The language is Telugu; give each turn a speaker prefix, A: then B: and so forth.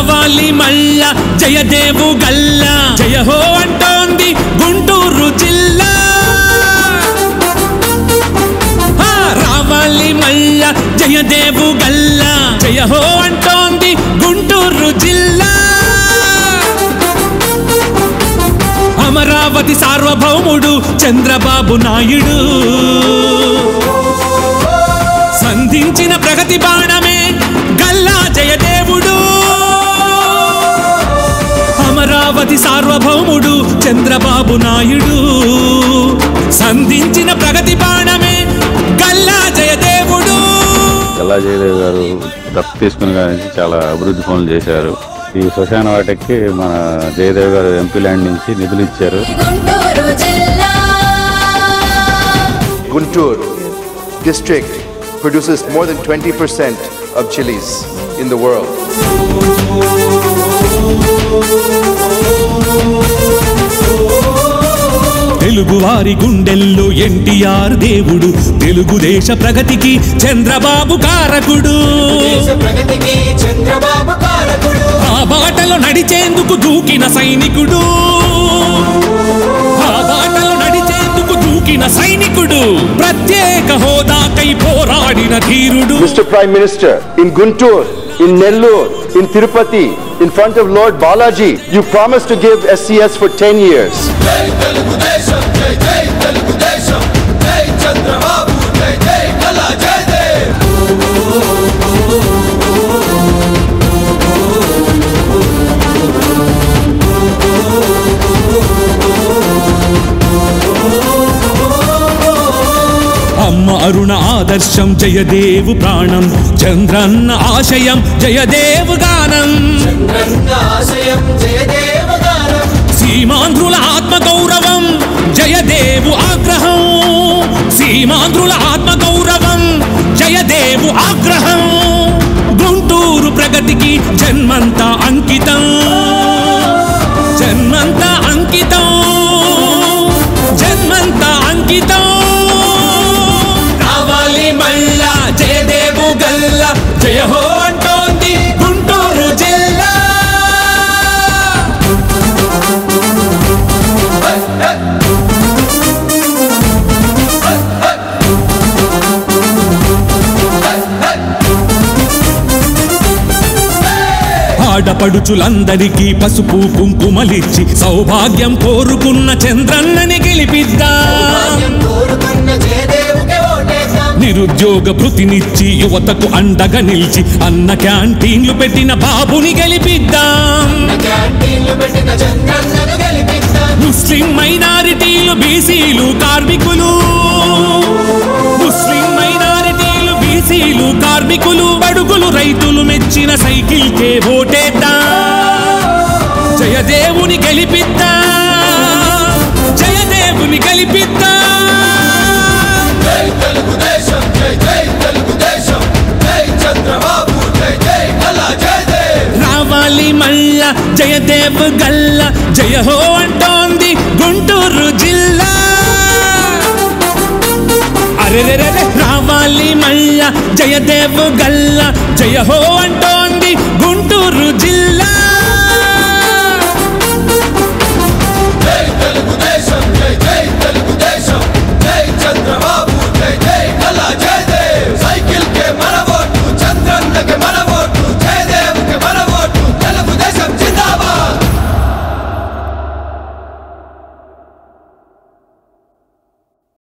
A: రావాలి మళ్ళ జయదేవు గల్లా జయ హో అంటోంది గుంటూరు జిల్లా ఆ, రావాలి మళ్ళ జయదేవు గల్లా జయ హో అంటోంది గుంటూరు జిల్లా అమరావతి సార్వభౌముడు చంద్రబాబు నాయుడు సంధించిన ప్రగతి బాణమే గల్లా జయదేవుడు అమరావతి సార్వభౌముడు చంద్రబాబు నాయుడు సంధించిన ప్రగతి బాణమే గల్లా జయదేవుడు
B: గల్లా జయదేవ్ గారు దత్తు తీసుకుని కానీ చాలా అభివృద్ధి పనులు చేశారు ఈ శ్మశాన వాటికి మన జయదేవ్ గారు ఎంపీ ల్యాండ్ నుంచి నిధులు ఇచ్చారు
C: గుంటూరు జిల్లా
D: Guntur district produces more than 20% of chilies in the world.
A: తెలుగువారి గుండెల్లో ఎన్టీఆర్ దేవుడు తెలుగుదేశ ప్రగతికి చంద్రబాబు కారకుడు
E: ప్రగతికి చంద్రబాబు కారకుడు
A: ఆ బాటలో నడిచేందుకు దూకిన సైనికుడు ఆ బాటలో నడిచేందుకు దూకిన సైనికుడు ప్రత్యేక హోదాకై పోరాడిన ధీరుడు
D: Mr. Prime Minister, in Guntur, in Nellore, in Tirupati, in front of Lord Balaji, you promised to give SCS for 10 years.
E: జై తెలుగుదేశం జై జై తెలుగుదేశం జై చంద్రబాబు జై జై కళా జై దేవ్
A: అమ్మ అరుణ ఆదర్శం జయదేవు ప్రాణం చంద్రన్న ఆశయం జయదేవు గానం
E: చంద్రన్న ఆశయం జయదేవ గానం
A: సీమాంధ్రుల ఆత్మ గౌరవం జయదేవు ఆగ్రహం సీమాంధ్రుల ఆత్మ గౌరవం జయదేవు ఆగ్రహం గుంటూరు ప్రగతికి జన్మంతా అంకితం జన్మంతా అంకితం జన్మంతా అంకితం రావాలి మళ్ళా జయదేవు గల్లా జయ హో అంటోంది గుంటూరు జిల్లా ఆడపడుచులందరికీ పసుపు కుంకుమలిచ్చి సౌభాగ్యం కోరుకున్న చంద్రన్నని గెలిపిద్దాం
E: కోరుకున్న జయదేవుకే ఓటేద్దాం
A: నిరుద్యోగ భృతినిచ్చి యువతకు అండగా నిలిచి అన్న క్యాంటీన్లు పెట్టిన బాబుని గెలిపిద్దాం
E: క్యాంటీన్లు పెట్టిన చంద్రన్నను గెలిపిద్దాం
A: ముస్లిం మైనారిటీలు బీసీలు కార్మికులు ముస్లిం మైనారిటీలు బీసీలు కార్మికులు బడుగులు రైతులు మెచ్చిన సైకిల్ కే ఓటేద్దాం జయదేవుని గెలిపిద్దాం జయదేవుని గెలిపిద్దాం
E: జై తెలుగుదేశం జై జై తెలుగుదేశం జై చంద్రబాబు జై జై కళా జై దేవ్
A: రావాలి మళ్ళా జయదేవ్ గల్ల జయ హో అంటోంది గుంటూరు జిల్లా అరెరెరెరె రావాలి మళ్ళా జయదేవ్ గల్ల జయ హో అంటోంది గుంటూరు జిల్లా